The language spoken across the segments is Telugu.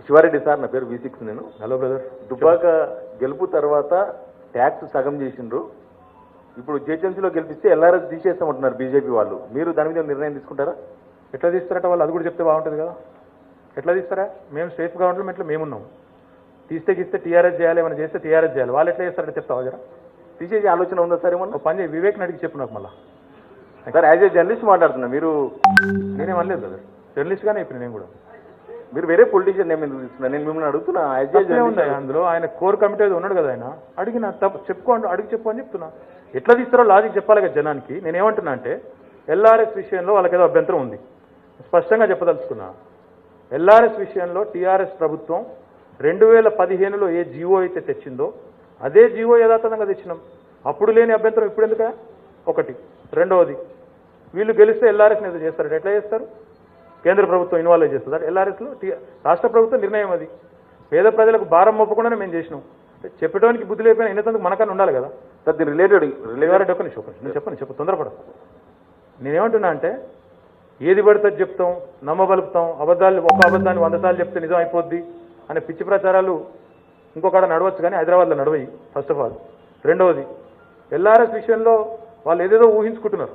శివారెడ్డి సార్ నా పేరు వి సిక్స్ నేను హలో బ్రదర్ దుబ్బాక గెలుపు తర్వాత ట్యాక్స్ సగం చేసిండ్రు ఇప్పుడు జిహెచ్ఎంసీలో గెలిపిస్తే ఎల్ఆర్ఎస్ తీసేస్తామంటున్నారు బీజేపీ వాళ్ళు మీరు దాని మీద నిర్ణయం తీసుకుంటారా ఎట్లా తీస్తారట వాళ్ళు అది కూడా చెప్తే బాగుంటుంది కదా ఎట్లా తీస్తారా మేము స్టేట్ గవర్నమెంట్లో మేమున్నాం తీస్తే గీస్తే టీఆర్ఎస్ చేయాలి ఏమైనా చేస్తే టీఆర్ఎస్ చేయాలి వాళ్ళు ఎట్లా చేస్తారో చెప్తావా జరా తీసేసే ఆలోచన ఉందా సార్ ఏమన్నా ఒక పని చేయి వివేక్ని అడిగి చెప్పు నాకు మళ్ళా సార్ యాజ్ ఏ జర్నలిస్ట్ మాట్లాడుతున్నా మీరు నేనేం అనలేదు బ్రదర్ జర్నలిస్ట్గానే ఇప్పుడు నేను కూడా మీరు వేరే పొలిటీషియన్ నేమ్ ఎందుకు తీసుకున్నా నేను మిమ్మల్ని అడుగుతున్నా యాజ్ ఏ తప్పే ఉంది అందులో ఆయన కోర్ కమిటీ ఏదో ఉన్నాడు కదా ఆయన అడిగిన తప్పు చెప్పుకో అంటూ అడిగి చెప్పు అని చెప్తున్నా ఎట్లా తీస్తారో లాజిక్ చెప్పాలి కదా జనానికి నేను ఏమంటున్నా అంటే ఎల్ఆర్ఎస్ విషయంలో వాళ్ళకి ఏదో అభ్యంతరం ఉంది స్పష్టంగా చెప్పదలుచుకున్నా ఎల్ఆర్ఎస్ విషయంలో టీఆర్ఎస్ ప్రభుత్వం రెండు వేల పదిహేనులో ఏ జీవో అయితే తెచ్చిందో అదే జీవో యథాతథంగా తెచ్చినాం అప్పుడు లేని అభ్యంతరం ఇప్పుడు ఎందుక ఒకటి రెండవది వీళ్ళు గెలిస్తే ఎల్ఆర్ఎస్ ఏదో చేస్తారు ఎట్లా చేస్తారు కేంద్ర ప్రభుత్వం ఇన్వాల్వ్ చేస్తుంది ఎల్ఆర్ఎస్లో రాష్ట్ర ప్రభుత్వం నిర్ణయం అది పేద ప్రజలకు భారం మోపకుండానే మేము చేసినాం అంటే చెప్పడానికి బుద్ధి లేకపోయినా ఇన్నందుకు మనకన్నా ఉండాలి కదా సార్ దీని రిలేటెడ్ రిలేటెడ్ ఎవరైనా ఒక్క నిమిషం ఒక్క నిమిషం. నేను చెప్పను చెప్పు తొందరపడ నేనేమంటున్నా అంటే ఏది పడితే అది చెప్తాం నమ్మబలుపుతాం అబద్ధాలు ఒక అబద్ధాన్ని వంద సార్లు చెప్తే నిజం అయిపోద్ది అనే పిచ్చి ప్రచారాలు ఇంకొకడ నడవచ్చు కానీ హైదరాబాద్లో నడవయి ఫస్ట్ ఆఫ్ ఆల్ రెండవది ఎల్ఆర్ఎస్ విషయంలో వాళ్ళు ఏదేదో ఊహించుకుంటున్నారు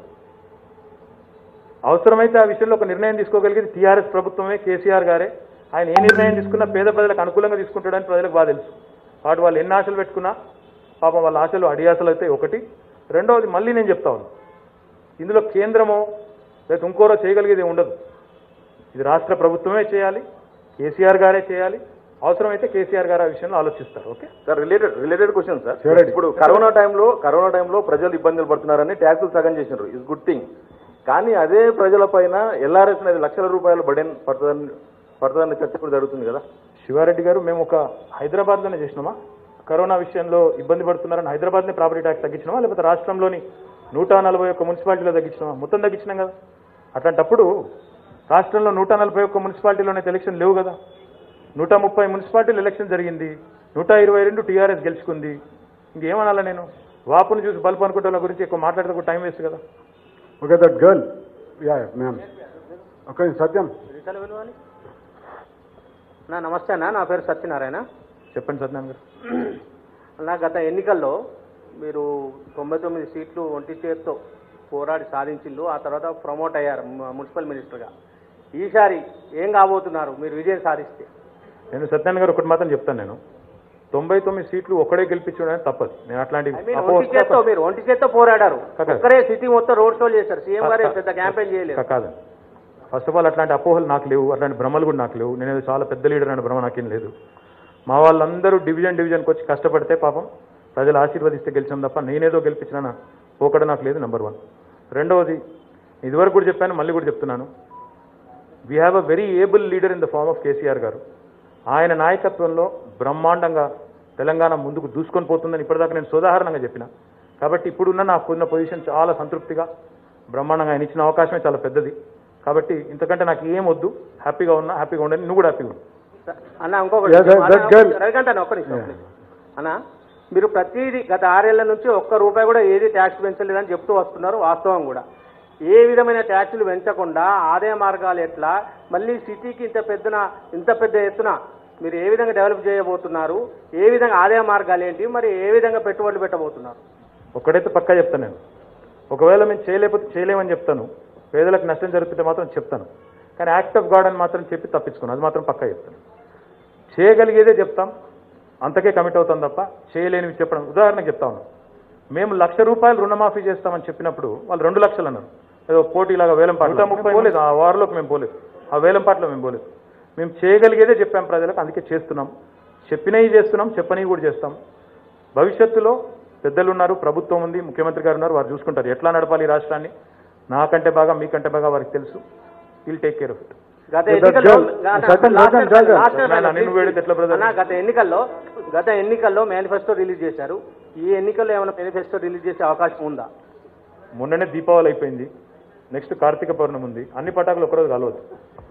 అవసరమైతే ఆ విషయంలో ఒక నిర్ణయం తీసుకోగలిగేది టీఆర్ఎస్ ప్రభుత్వమే కేసీఆర్ గారే ఆయన ఏ నిర్ణయం తీసుకున్నా పేద ప్రజలకు అనుకూలంగా తీసుకుంటాడని ప్రజలకు బాగా తెలుసు వాటి వాళ్ళు ఎన్ని ఆశలు పెట్టుకున్నా పాపం వాళ్ళ ఆశలు అడియాసలు అయితే ఒకటి రెండవది మళ్ళీ నేను చెప్తా ఉన్నాను ఇందులో కేంద్రమో లేదా ఇంకోరో చేయగలిగేది ఉండదు ఇది రాష్ట్ర ప్రభుత్వమే చేయాలి కేసీఆర్ గారే చేయాలి అవసరమైతే కేసీఆర్ గారు ఆ విషయంలో ఆలోచిస్తారు okay sir related related question sir Sure. ఇప్పుడు కరోనా టైంలో కరోనా టైంలో ప్రజలు ఇబ్బందులు పడుతున్నారని ట్యాక్సులు సగం చేసినారు ఇస్ గుడ్ థింగ్ కానీ అదే ప్రజల పైన ఎల్ఆర్ఎస్ అనేది లక్షల రూపాయలు బడెన్ పడుతుందని పడుతుందన్న చర్చ కూడా జరుగుతుంది కదా శివారెడ్డి గారు మేము ఒక హైదరాబాద్లోనే చేసినామా కరోనా విషయంలో ఇబ్బంది పడుతున్నారని హైదరాబాద్ని ప్రాపర్టీ ట్యాక్స్ తగ్గించినామా లేకపోతే రాష్ట్రంలోని నూట నలభై ఒక్క మున్సిపాలిటీలో తగ్గించినామా మొత్తం తగ్గించినాం కదా అట్లాంటప్పుడు రాష్ట్రంలో నూట నలభై ఒక్క మున్సిపాలిటీలోనే ఎలక్షన్ లేవు కదా నూట ముప్పై మున్సిపాలిటీలు ఎలక్షన్ జరిగింది నూట ఇరవై రెండు టీఆర్ఎస్ గెలుచుకుంది ఇంకేమనాలా నేను వాపుని చూసి బల్బు అనుకుంటే వాళ్ళ గురించి ఎక్కువ మాట్లాడితే కూడా టైం వేస్ట్ కదా Okay, that girl. Yeah, yeah, ma'am. Okay, Satyam. Srisailam విలువాలి నా నమస్తే అన్న నా పేరు సత్యనారాయణ చెప్పండి సత్యనారాయణ గారు అలా గత ఎన్నికల్లో మీరు తొంభై తొమ్మిది సీట్లు ఒంటి చేత్తో పోరాడి సాధించిండు ఆ తర్వాత ప్రమోట్ అయ్యారు ము- మున్సిపల్ మినిస్టర్గా ఈసారి ఏం కాబోతున్నారు మీరు విజయం సాధిస్తే నేను సత్యనారాయణ గారు ఒకటి మాత్రం చెప్తాను నేను తొంభై తొమ్మిది సీట్లు ఒక్కడే గెలిపించడం తప్పదు నేను అట్లాంటి ఐ మీన్ అపోహ- ఒంటి చేత్తో మీరు ఒంటి చేత్తో పోరాడారు కాదు. ఒక్కరే సిటీ మొత్తం రోడ్ షోలు చేశారు సీఎం గారు పెద్ద క్యాంపెయిన్ చేయలేదు కా- కాదు ఫస్ట్ ఆఫ్ ఆల్ అట్లాంటి అపోహలు నాకు లేవు అట్లాంటి భ్రమలు కూడా నాకు లేవు నేను ఏదో చాలా పెద్ద లీడర్ అనే భ్రమ నాకేం లేదు మా వాళ్ళందరూ డివిజన్ డివిజన్కి వచ్చి కష్టపడితే పాపం ప్రజలు ఆశీర్వదిస్తే గెలిచాం తప్ప నేనేదో గెలిపించిన పోకడ నాకు లేదు నెంబర్ వన్ రెండవది ఇదివరకు కూడా చెప్పాను మళ్ళీ కూడా చెప్తున్నాను we have a very able leader in the form of KCR గారు ఆయన నాయకత్వంలో బ్రహ్మాండంగా తెలంగాణ ముందుకు దూసుకొని పోతుందని ఇప్పటిదాకా నేను సోదాహరణంగా చెప్పిన కాబట్టి ఇప్పుడున్న నాకున్న పొజిషన్ చాలా సంతృప్తిగా బ్రహ్మాండంగా ఆయన ఇచ్చిన అవకాశమే చాలా పెద్దది కాబట్టి ఇంతకంటే నాకు ఏం వద్దు హ్యాపీగా ఉన్నా హ్యాపీగా ఉండండి నువ్వు కూడా హ్యాపీగా ఉండు అన్న ఇంకొకటి Yeah, that- అన్న, that girl- రవికాంత్ అన్న ఒక్క నిమిషం ఒక్క నిమిషం. అన్న మీరు ప్రతిదీ గత ఆరేళ్ల నుంచి ఒక్క రూపాయి కూడా ఏది ట్యాక్స్ పెంచలేదని చెప్తూ వస్తున్నారు వాస్తవం కూడా ఏ విధమైన ట్యాక్సులు పెంచకుండా ఆదాయ మార్గాలు ఎట్లా మళ్ళీ సిటీకి ఇంత పెద్దన ఇంత పెద్ద ఎత్తున మీరు ఏ విధంగా డెవలప్ చేయబోతున్నారు ఏ విధంగా ఆదాయ మార్గాలు ఏంటి మరి ఏ విధంగా పెట్టుబడులు పెట్టబోతున్నారు ఒక్కడైతే పక్కా చెప్తాను నేను ఒకవేళ మేము చేయలేకపోతే చేయలేమని చెప్తాను పేదలకు నష్టం జరుగుతుంటే మాత్రం చెప్తాను కానీ యాక్ట్ ఆఫ్ గాడ్ అని మాత్రం చెప్పి తప్పించుకున్నాను అది మాత్రం పక్కా చెప్తాను చేయగలిగేదే చెప్తాం అంతకే కమిట్ అవుతాం తప్ప చేయలేనివి చెప్పడం ఉదాహరణకు చెప్తా ఉన్నాం మేము లక్ష రూపాయలు రుణమాఫీ చేస్తామని చెప్పినప్పుడు వాళ్ళు రెండు లక్షలు అన్నారు ఏదో పోటీలాగా వేలం పాటలు ముప్పై పోలేదు ఆ వారిలోకి మేము పోలేదు ఆ వేలం పాటలో మేము పోలేదు మేము చేయగలిగేదే చెప్పాం ప్రజలకు అందుకే చేస్తున్నాం చెప్పినవి చేస్తున్నాం చెప్పనివి కూడా చేస్తాం భవిష్యత్తులో పెద్దలు ఉన్నారు ప్రభుత్వం ఉంది ముఖ్యమంత్రి గారు ఉన్నారు వారు చూసుకుంటారు ఎట్లా నడపాలి ఈ రాష్ట్రాన్ని నాకంటే బాగా మీకంటే బాగా వారికి తెలుసు will take care of it గత That ఎన్నికల్లో girl- గత- Satan, last Satan, time- Satan. last time నాన్న, నిన్ను వేడితే ఎట్లా brother? అన్న, గత ఎన్నికల్లో గత ఎన్నికల్లో మేనిఫెస్టో రిలీజ్ చేశారు ఈ ఎన్నికల్లో ఏమైనా మేనిఫెస్టో రిలీజ్ చేసే అవకాశం ఉందా మొన్ననే దీపావళి అయిపోయింది నెక్స్ట్ కార్తీక పౌర్ణమి ఉంది అన్ని పటాకులు ఒకరోజు కలవద్దు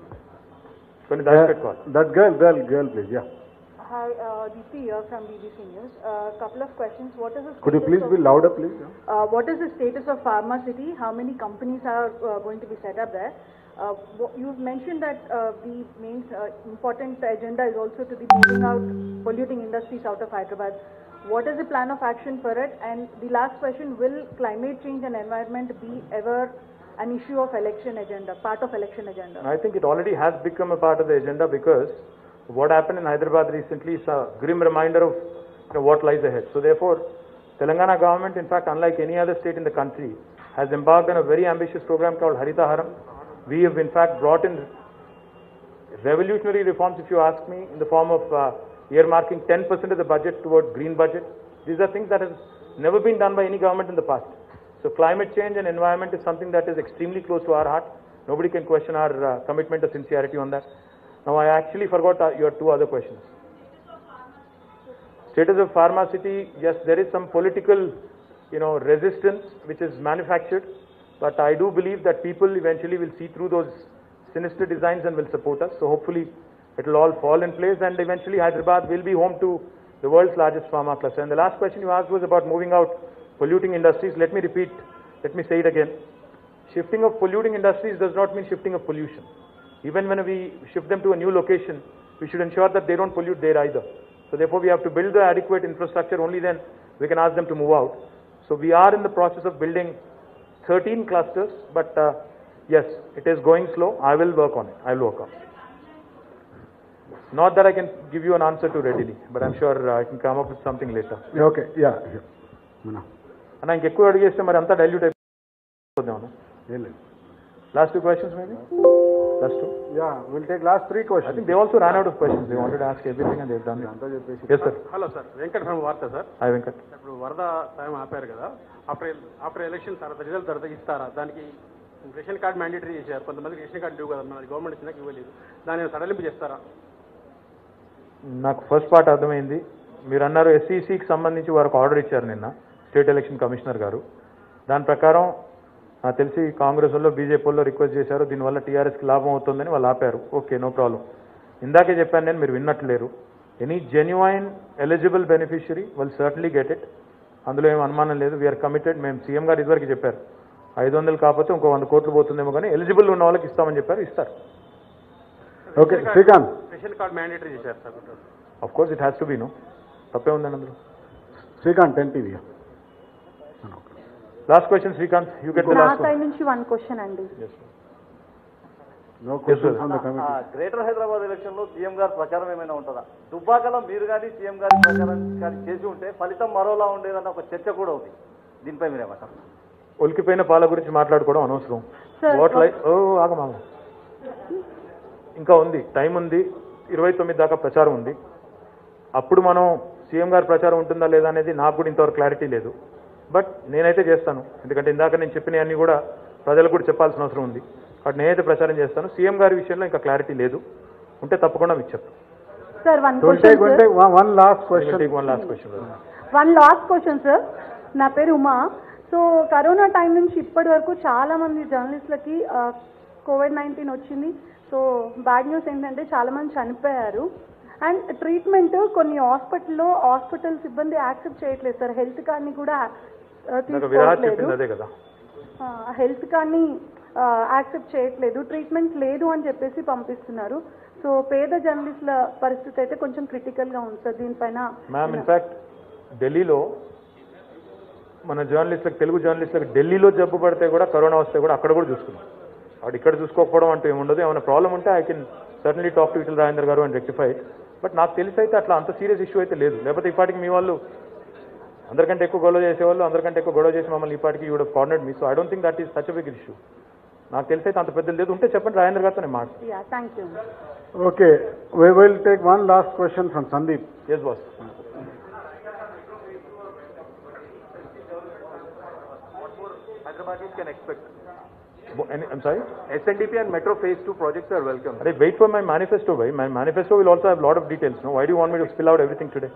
కొన్ని దాచిపెట్టుకోవాలి That girl, girl, girl, please, yeah. Hi, uh, Deepti here from BBC News. A couple of questions. What is the Could you status please of, be louder, please? yeah? uh, what is the status of Pharma City? How many companies are uh, going to be set up there? Uh, wh- You've mentioned that uh, the main uh, important agenda is also to be moving out polluting industries out of Hyderabad. What is the plan of action for it? And the last question, will climate change and environment be ever an issue of election agenda, part of election agenda? I think it already has become a part of the agenda because what happened in Hyderabad recently is a grim reminder of you know, what lies ahead. So therefore, Telangana government, in fact, unlike any other state in the country, has embarked on a very ambitious program called Harita Haram. We have in fact brought in revolutionary reforms, if you ask me, in the form of uh, earmarking 10% of the budget towards green budget. These are things that have never been done by any government in the past. So climate change and environment is something that is extremely close to our heart. Nobody can question our uh, commitment or sincerity on that. Now, I actually forgot uh, your two other questions. Status of pharma city, yes, there is some political, you know, resistance which is manufactured, but I do believe that people eventually will see through those sinister designs and will support us. So hopefully it will all fall in place and eventually Hyderabad will be home to the world's largest pharma cluster. And the last question you asked was about moving out polluting industries. Let me repeat, let me say it again. Shifting of polluting industries does not mean shifting of pollution. Even when we shift them to a new location, we should ensure that they don't pollute there either. So therefore, we have to build the adequate infrastructure, only then we can ask them to move out. So we are in the process of building 13 clusters, but uh, yes, it is going slow. I will work on it. I will work on it. Not that I can give you an answer to readily, but I'm sure uh, I can come up with something later. Okay yeah మన అన్న ఇంకెక్కువ అడిగేస్తే మరి అంతా డైల్యూట్ అయిపోద్దాం ఏం లేదు last two questions maybe last two yeah will take last three I question think they also ran out of questions. They wanted to ask everything and they've done it. అంతా చెప్పేసి Yes, sir. Hello sir Venkata from Vaartha sir Hi, Venkat. ఇప్పుడు వరద సాయం ఆపారు కదా ఆఫ్టర్ ఆఫ్టర్ ఎలక్షన్ తర్వాత రిజల్ట్ తర్వాత ఇస్తారా దానికి రేషన్ కార్డ్ మ్యాండేటరీ చేశారు కొంతమందికి రేషన్ కార్డు ఇవ్వు కదా మన గవర్నమెంట్ ఇచ్చినాక ఇవ్వలేదు దాన్ని సడలింపు చేస్తారా నాకు ఫస్ట్ పార్ట్ అర్థమైంది మీరు అన్నారు ఎస్సీసీకి సంబంధించి వారికి ఆర్డర్ ఇచ్చారు నిన్న స్టేట్ ఎలక్షన్ కమిషనర్ గారు దాని ప్రకారం నాకు తెలిసి కాంగ్రెస్ వాళ్ళు బీజేపీ వాళ్ళు రిక్వెస్ట్ చేశారు దీనివల్ల టీఆర్ఎస్కి లాభం అవుతుందని వాళ్ళు ఆపారు ఓకే నో ప్రాబ్లం ఇందాకే చెప్పాను నేను మీరు విన్నట్లేరు ఎనీ జెన్యువైన్ ఎలిజిబుల్ బెనిఫిషరీ వాళ్ళు సర్టన్లీ గెట్ ఇట్ అందులో ఏం అనుమానం లేదు వీఆర్ కమిటెడ్ మేము సీఎం గారు ఇదివరకు చెప్పారు ఐదు వందలు కాకపోతే ఇంకో వంద కోట్లు పోతుందేమో కానీ ఎలిజిబుల్ ఉన్న వాళ్ళకి ఇస్తామని చెప్పారు ఇస్తారు okay Srikanth ration card mandatory చేశారు sir of course it has to be no తప్పే ఉందండి అందులో Srikanth ten TV last question Srikanth you get the నా లాస్ట్ సైడ్ నుంచి వన్ క్వశ్చన్ అండి no question from the committee Greater Hyderabad election లో సీఎం గారి ప్రచారం ఏమైనా ఉంటుందా దుబ్బాకలో మీరు కానీ సీఎం గారి ప్రచారం కానీ చేసి ఉంటే ఫలితం మరోలా ఉండేదన్న ఒక చర్చ కూడా ఉంది దీనిపై మీరేమంటారు ఒలికిపోయిన పాల గురించి మాట్లాడుకోవడం అనవసరం Sir, ఓట్ లైక్ ఓ ఆగమాగ ఇంకా ఉంది టైం ఉంది ఇరవై తొమ్మిది దాకా ప్రచారం ఉంది అప్పుడు మనం సీఎం గారి ప్రచారం ఉంటుందా లేదా అనేది నాకు కూడా ఇంతవరకు క్లారిటీ లేదు బట్ నేనైతే చేస్తాను ఎందుకంటే ఇందాక నేను చెప్పినవన్నీ కూడా ప్రజలకు కూడా చెప్పాల్సిన అవసరం ఉంది కాబట్టి నేనైతే ప్రచారం చేస్తాను సీఎం గారి విషయంలో ఇంకా క్లారిటీ లేదు ఉంటే తప్పకుండా మీకు చెప్తాను sir one will take will question take one last question one last question one last question sir నా పేరు ఉమా సో కరోనా టైం నుంచి ఇప్పటి వరకు చాలా మంది జర్నలిస్టులకి కోవిడ్ నైన్టీన్ వచ్చింది సో బ్యాడ్ న్యూస్ ఏంటంటే చాలా మంది చనిపోయారు అండ్ ట్రీట్మెంట్ కొన్ని హాస్పిటల్లో హాస్పిటల్ సిబ్బంది యాక్సెప్ట్ చేయట్లేదు సార్ హెల్త్ కార్డ్ని కూడా ఆ, నాకు విరాట్ తీసుకోవట్లేదు చెప్పింది అదే కదా హెల్త్ కార్డ్ని యాక్సెప్ట్ చేయట్లేదు ట్రీట్మెంట్ లేదు అని చెప్పేసి పంపిస్తున్నారు సో పేద జర్నలిస్టుల పరిస్థితి అయితే కొంచెం క్రిటికల్గా ఉంది సార్ దీనిపైన మ్యామ్ ఇన్ఫాక్ట్ ఢిల్లీలో మన జర్నలిస్టులకు తెలుగు జర్నలిస్టులకు ఢిల్లీలో జబ్బు పడితే కూడా కరోనా వస్తే కూడా అక్కడ కూడా చూసుకున్నాం వాడు ఇక్కడ చూసుకోకపోవడం అంటూ ఏముండదు ఏమైనా ప్రాబ్లం ఉంటే I can certainly talk to Vittal Rajender గారు అండ్ రెక్టిఫై బట్ నాకు తెలిసి అయితే అట్లా అంత సీరియస్ ఇష్యూ అయితే లేదు లేకపోతే ఇప్పటికి మీ వాళ్ళు అందరికంటే ఎక్కువ గొడవ చేసేవాళ్ళు అందరికంటే ఎక్కువ గొడవ చేసి మమ్మల్ని ఇప్పటికి you'd coordinate me so I don't think that is such big issue నాకు తెలిసి అయితే అంత పెద్దది లేదు ఉంటే చెప్పండి రాజేంద్ర గారితో నేను మాట yeah thank you okay we will take one last question from Sandeep S boss Hyderabadis can expect. I'm sorry SNDP and Metro Phase 2 projects are welcome. Arey, wait for my manifesto, bhai. My manifesto will also have a lot of details. No, why do you want me to spill out everything today?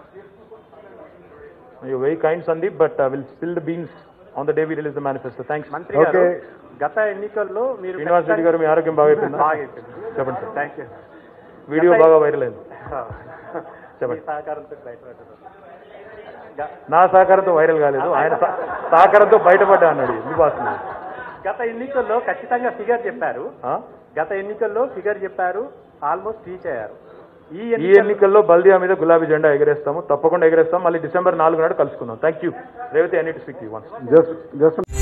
You're very kind, Sandeep, but uh, we'll spill the beans on the day we release the manifesto. Thanks. మంత్రి గారు Okay. గత ఎన్నికల్లో మీరు శ్రీనివాస్ రెడ్డి గారు మీ ఆరోగ్యం బాగా అయిపోయిందా బాగా అయిపోయింది. చెప్పండి సార్ థ్యాంక్ యూ వీడియో బాగా వైరల్ అయింది చెప్పండి సహకారంతో బయటపడ్డారు నా సహకారంతో వైరల్ కాలేదు ఆయన సహ- సహకారంతో బయటపడ్డా అన్నాడు ఎందుకు వస్తుంది గత ఎన్నికల్లో ఖచ్చితంగా ఫిగర్ చెప్పారు ఆ? గత ఎన్నికల్లో ఫిగర్ చెప్పారు ఆల్మోస్ట్ రీచ్ అయ్యారు ఈ ఈ ఎన్నికల్లో బల్దియా మీద గులాబీ జెండా ఎగరేస్తాము తప్పకుండా ఎగరేస్తాం మళ్ళీ డిసెంబర్ నాలుగు నాడు కలుసుకుందాం thank you Revathi I need speak you once Just, just a